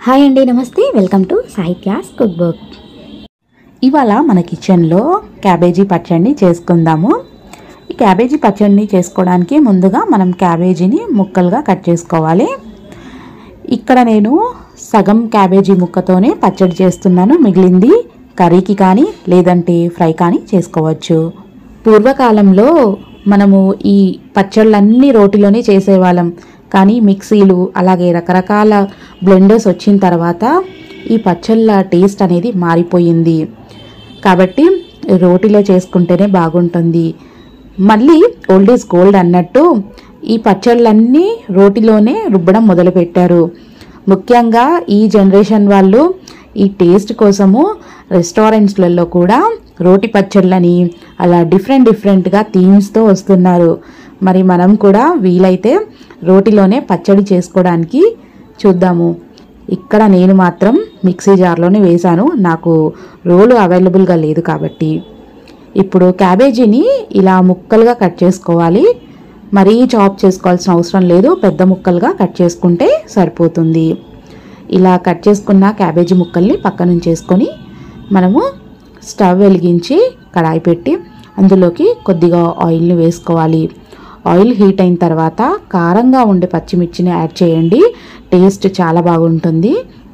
hi అండి నమస్తే welcome to Sahithya's cook book ఇవాళ మన కిచెన్లో క్యాబేజీ పచ్చడిని చేసుకుందాము ఈ క్యాబేజీ పచ్చడిని చేసుకోవడానికి ముందుగా మనం క్యాబేజీని ముక్కలుగా కట్ చేసుకోవాలి ఇక్కడ నేను సగం క్యాబేజీ ముక్కతోనే పచ్చడి చేస్తున్నాను మిగిలింది కర్రీకి కానీ లేదంటే ఫ్రై కానీ చేసుకోవచ్చు పూర్వకాలంలో మనము ఈ పచ్చళ్ళన్నీ రోటిలోనే చేసేవాళ్ళం కానీ మిక్సీలు అలాగే రకరకాల బ్లెండర్స్ వచ్చిన తర్వాత ఈ పచ్చళ్ళ టేస్ట్ అనేది మారిపోయింది కాబట్టి రోటిలో చేసుకుంటేనే బాగుంటుంది మళ్ళీ ఓల్డ్ ఈజ్ గోల్డ్ అన్నట్టు ఈ పచ్చళ్ళన్నీ రోటిలోనే రుబ్బడం మొదలుపెట్టారు ముఖ్యంగా ఈ జనరేషన్ వాళ్ళు ఈ టేస్ట్ కోసము రెస్టారెంట్స్లలో కూడా రోటి పచ్చళ్ళని అలా డిఫరెంట్ డిఫరెంట్గా థీమ్స్తో వస్తున్నారు మరి మనం కూడా వీలైతే రోటిలోనే పచ్చడి చేసుకోవడానికి చూద్దాము ఇక్కడ నేను మాత్రం మిక్సీ జార్లోనే వేశాను నాకు రోలు అవైలబుల్గా లేదు కాబట్టి ఇప్పుడు క్యాబేజీని ఇలా ముక్కలుగా కట్ చేసుకోవాలి మరీ చాప్ చేసుకోవాల్సిన అవసరం లేదు పెద్ద ముక్కలుగా కట్ చేసుకుంటే సరిపోతుంది ఇలా కట్ చేసుకున్న క్యాబేజీ ముక్కల్ని పక్కన ఉంచేసుకొని మనము స్టవ్ వెలిగించి కడాయి పెట్టి అందులోకి కొద్దిగా ఆయిల్ని వేసుకోవాలి ఆయిల్ హీట్ అయిన తర్వాత కారంగా ఉండే పచ్చిమిర్చిని యాడ్ చేయండి టేస్ట్ చాలా బాగుంటుంది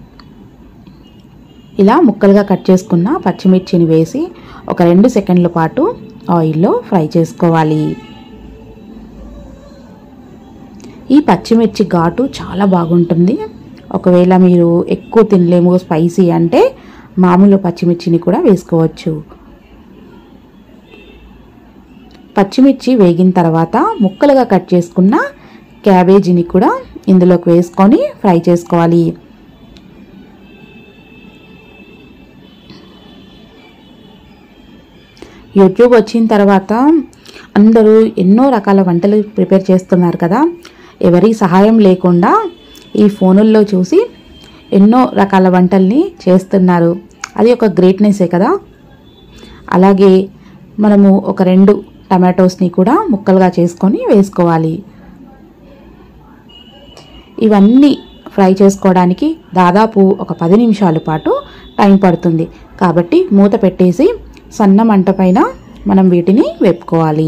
ఇలా ముక్కలుగా కట్ చేసుకున్న పచ్చిమిర్చిని వేసి ఒక రెండు సెకండ్ల పాటు ఆయిల్లో ఫ్రై చేసుకోవాలి ఈ పచ్చిమిర్చి ఘాటు చాలా బాగుంటుంది ఒకవేళ మీరు ఎక్కువ తినలేము స్పైసీ అంటే మామూలు పచ్చిమిర్చిని కూడా వేసుకోవచ్చు పచ్చిమిర్చి వేగిన తర్వాత ముక్కలుగా కట్ చేసుకున్న క్యాబేజీని కూడా ఇందులోకి వేసుకొని ఫ్రై చేసుకోవాలి యూట్యూబ్ వచ్చిన తర్వాత అందరూ ఎన్నో రకాల వంటలు ప్రిపేర్ చేస్తున్నారు కదా ఎవరి సహాయం లేకుండా ఈ ఫోనుల్లో చూసి ఎన్నో రకాల వంటల్ని చేస్తున్నారు అది ఒక గ్రేట్నెస్సే కదా అలాగే మనము ఒక రెండు టమాటోస్ని కూడా ముక్కలుగా చేసుకొని వేసుకోవాలి ఇవన్నీ ఫ్రై చేసుకోవడానికి దాదాపు ఒక పది నిమిషాల పాటు టైం పడుతుంది కాబట్టి మూత పెట్టేసి సన్న మంట పైన మనం వీటిని వేపుకోవాలి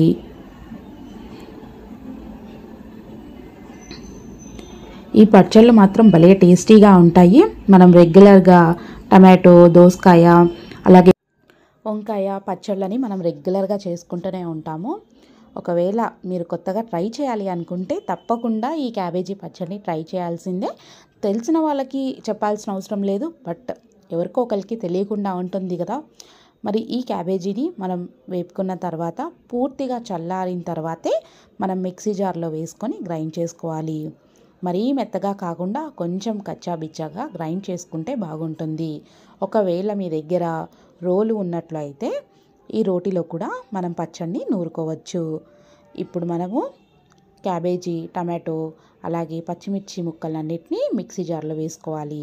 ఈ పచ్చళ్ళు మాత్రం భలే టేస్టీగా ఉంటాయి మనం రెగ్యులర్గా టమాటో దోసకాయ అలాగే వంకాయ పచ్చళ్ళని మనం రెగ్యులర్గా చేసుకుంటూనే ఉంటాము ఒకవేళ మీరు కొత్తగా ట్రై చేయాలి అనుకుంటే తప్పకుండా ఈ క్యాబేజీ పచ్చడిని ట్రై చేయాల్సిందే తెలిసిన వాళ్ళకి చెప్పాల్సిన అవసరం లేదు బట్ ఎవరికో ఒకరికి తెలియకుండా ఉంటుంది కదా మరి ఈ క్యాబేజీని మనం వేపుకున్న తర్వాత పూర్తిగా చల్లారిన తర్వాతే మనం మిక్సీ జార్లో వేసుకొని గ్రైండ్ చేసుకోవాలి మరీ మెత్తగా కాకుండా కొంచెం కచ్చా బిచ్చాగా గ్రైండ్ చేసుకుంటే బాగుంటుంది ఒకవేళ మీ దగ్గర రోలు ఉన్నట్లు అయితే ఈ రోటిలో కూడా మనం పచ్చడిని నూరుకోవచ్చు ఇప్పుడు మనము క్యాబేజీ టమాటో అలాగే పచ్చిమిర్చి ముక్కలన్నిటినీ మిక్సీ జార్లో వేసుకోవాలి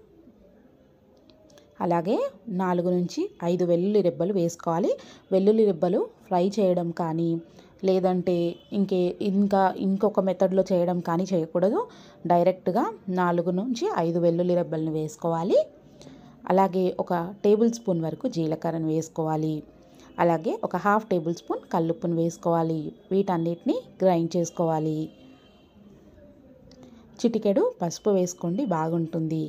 అలాగే నాలుగు నుంచి ఐదు వెల్లుల్లి రెబ్బలు వేసుకోవాలి వెల్లుల్లి రెబ్బలు ఫ్రై చేయడం కానీ లేదంటే ఇంకే ఇంకా ఇంకొక మెథడ్లో చేయడం కానీ చేయకూడదు డైరెక్ట్గా నాలుగు నుంచి ఐదు వెల్లుల్లి రెబ్బలను వేసుకోవాలి అలాగే ఒక టేబుల్ స్పూన్ వరకు జీలకర్రను వేసుకోవాలి అలాగే ఒక హాఫ్ టేబుల్ స్పూన్ కల్లుప్పును వేసుకోవాలి వీటన్నిటిని గ్రైండ్ చేసుకోవాలి చిటికెడు పసుపు వేసుకోండి బాగుంటుంది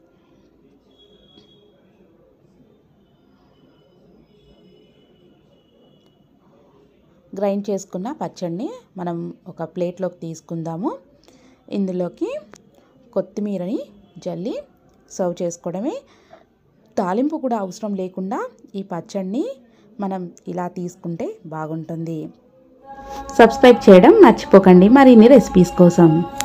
గ్రైండ్ చేసుకున్న పచ్చడిని మనం ఒక ప్లేట్లోకి తీసుకుందాము ఇందులోకి కొత్తిమీరని జల్లి సర్వ్ చేసుకోవడమే తాలింపు కూడా అవసరం లేకుండా ఈ పచ్చడిని మనం ఇలా తీసుకుంటే బాగుంటుంది సబ్స్క్రైబ్ చేయడం మర్చిపోకండి మరిన్ని రెసిపీస్ కోసం